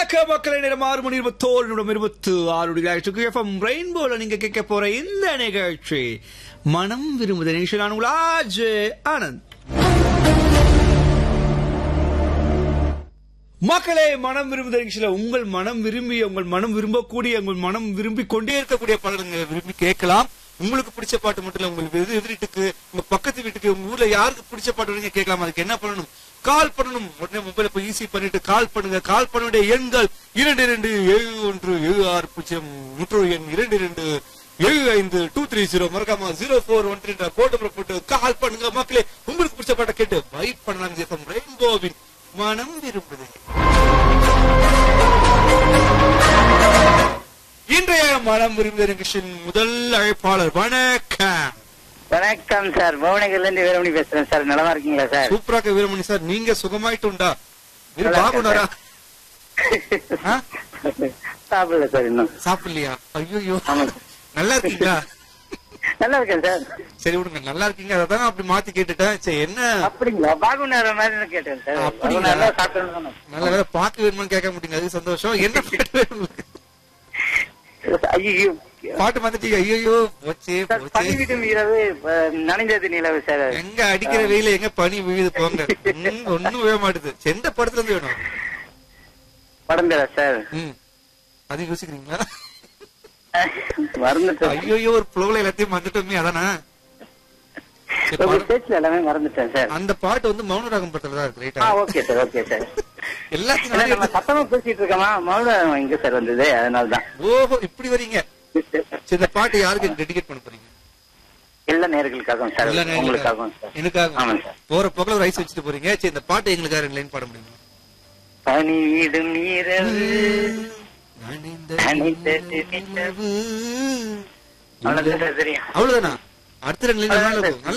வணக்க மக்களை நேரம் ஆறு மணி இருபத்தோரு நிமிடம் இருபத்து ஆறு நிகழ்ச்சிக்கு எஃப்எம் ரெயின்போல நீங்க கேட்க போற இந்த நிகழ்ச்சி மனம் விரும்புத நிகழ்ச்சி நான் உங்கள் ஆஜ் ஆனந்த் மக்களே மனம் விரும்புத நிகழ்ச்சியில உங்கள் மனம் விரும்பி உங்கள் மனம் விரும்பக்கூடிய உங்கள் மனம் விரும்பி கொண்டே இருக்கக்கூடிய பாடல்களை விரும்பி கேட்கலாம் உங்களுக்கு பிடிச்ச பாட்டு மட்டும் இல்ல உங்களுக்கு எதிர் எதிரிட்டுக்கு உங்க பக்கத்து வீட்டுக்கு உங்க ஊர்ல யாருக்கு பிடிச்ச பாட்டு நீங்க கேட்கலாம் அதுக்கு என்ன பண்ணணும் கால் பண்ணணும் உடனே மொபைல போய் ஈஸி பண்ணிட்டு கால் பண்ணுங்க கால் பண்ண வேண்டிய எண்கள் இரண்டு இரண்டு ஏழு ஒன்று ஏழு ஆறு பூஜ்ஜியம் மற்றொரு எண் இரண்டு இரண்டு ஏழு ஐந்து டூ த்ரீ ஜீரோ மறக்காம zero four one three code போட்டு கால் பண்ணுங்க மக்களே உங்களுக்கு பிடிச்ச பாட்டை கேட்டு வைப் பண்ணலாம் ரெயின்போவின் மனம் விரும்புது இன்றைய மனம் விரும்புத நிகழ்ச்சியின் முதல் அழைப்பாளர் வணக்கம் வணக்கம் சார் புவனகிரில இருந்து வீரமணி பேசுறேன் சார் நலமா இருக்கீங்களா சார் சூப்பராக வீரமணி சார் நீங்க சுகமாயிட்டு உண்டா మీరు நல்லா బాగున్నారా ஆ? சாப்பிடல சார் இன்னும் சாப்பிடலையா ஐயோ ஆமா சார். நல்லா இருக்கீங்களா நல்லா இருக்கேன் சார் சரி விடுங்க நல்லா இருக்கீங்க அதான் அப்படி மாத்தி கேட்டுட்டேன் சரி என்ன அப்படிங்களா பாகுனார மாதிரி கேட்டேன் சார் அப்படிங்களா? நல்லா சாப்பிடணும் நல்ல வேலை பாட்டு வேணுமான்னு கேட்க மாட்டீங்க அது சந்தோஷம் என்ன பாட்டு வேணும் உங்களுக்கு? ஐயோ பாட்டு மாத்திட்டீங்க ஐயோ போச்சே சார் போச்சே பணிவிடும் இரவு அஹ், நனைந்தது நிலவு சார் எங்க அடிக்கிற வெயில எங்க பனி விழுது போங்க ம், ஒண்ணும் விழ மாட்டுது எந்த படத்துல இருந்து வேணும் படம் பேரா சார் ம் அது யோசிக்கிறீங்களா மறந்துட்டேன் ஐயோ ஒரு ப்ளோல எல்லாத்தையும் வந்துட்டோமே அதானா சரி, உங்க பாடு. ஸ்டேஜ்ல எல்லாமே மறந்துட்டேன் சார் அந்த பாட்டு வந்து மௌனராகம் படத்துல தான் இருக்கு ஆ ரைட்டா ஓகே சார் ஓகே சார் எல்லாத்தையும் ஏன்னா நானே நம்ம எடுத்து- சத்தமா பேசிட்டு இருக்கோமா மௌனம் எங்க சார் வந்தது அதனாலதான் ஓஹோ இப்படி வரீங்க சரி இந்த பாட்டு யாருக்கு டெடிகேட் பண்ண போறீங்க எல்லா நேர்களுக்காகவும் சார் எல்லா நேயர்களுக்காகவும். உங்களுக்காகவும் சார் எனக்காக ஆமாம் சார் போற போக்குல ஒரு ரைஸ் வச்சுட்டு போறீங்க சரி இந்த பாட்டு எங்களுக்காக ரெண்டு லைன் பாட முடியுமா பணியிடும் இரவு நனைந்த நனைந்தது நிலவு. அவ்வளவுதான் சார் தெரியும் அவ்வளவுதானா அடுத்த ரெண்டு லைன் நல்லா இருக்கும்